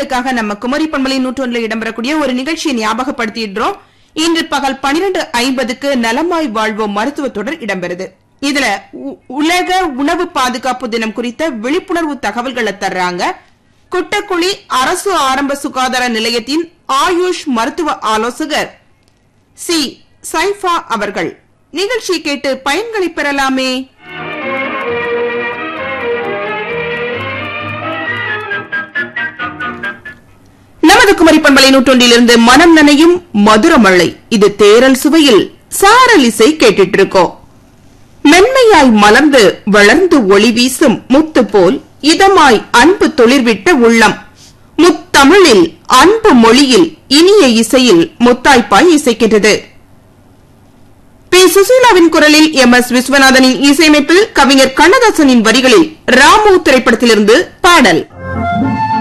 நேயர்களுக்காக நம்ம குமரி பண்பலை நூற்றொன்றில் இடம்பெறக்கூடிய ஒரு நிகழ்ச்சியை ஞாபகப்படுத்திடுறோம் இன்று பகல் பனிரெண்டு ஐம்பதுக்கு நலமாய் வாழ்வோம் மருத்துவ தொடர் இடம்பெறுது இதுல உ- உலக உணவு பாதுகாப்பு தினம் குறித்த விழிப்புணர்வு தகவல்களை தர்றாங்க குட்டக்குழி அரசு ஆரம்ப சுகாதார நிலையத்தின் ஆயுஷ் மருத்துவ ஆலோசகர் சி சைஃபா அவர்கள் நிகழ்ச்சி கேட்டு பயன்களை பெறலாமே நமது குமரி பண்பலை நூற்றொன்றிலிருந்து மனம் நனையும் மதுரமழை இது தேரல் சுவையில் சாரல் இசை கேட்டுட்டு இருக்கோம் மென்மையாய் மலர்ந்து வளர்ந்து ஒளி வீசும் முத்து போல் இதமாய் அன்பு தொழிற்விட்ட உள்ளம் முத்தமிழில் அன்பு மொழியில் இனிய இசையில் முத்தாய்ப்பாய் இசைக்கின்றது பி சுசீலாவின் குரலில் எம் எஸ் விஸ்வநாதனின் இசையமைப்பில் கவிஞர் கண்ணதாசனின் வரிகளில் ராமு திரைப்படத்திலிருந்து பாடல்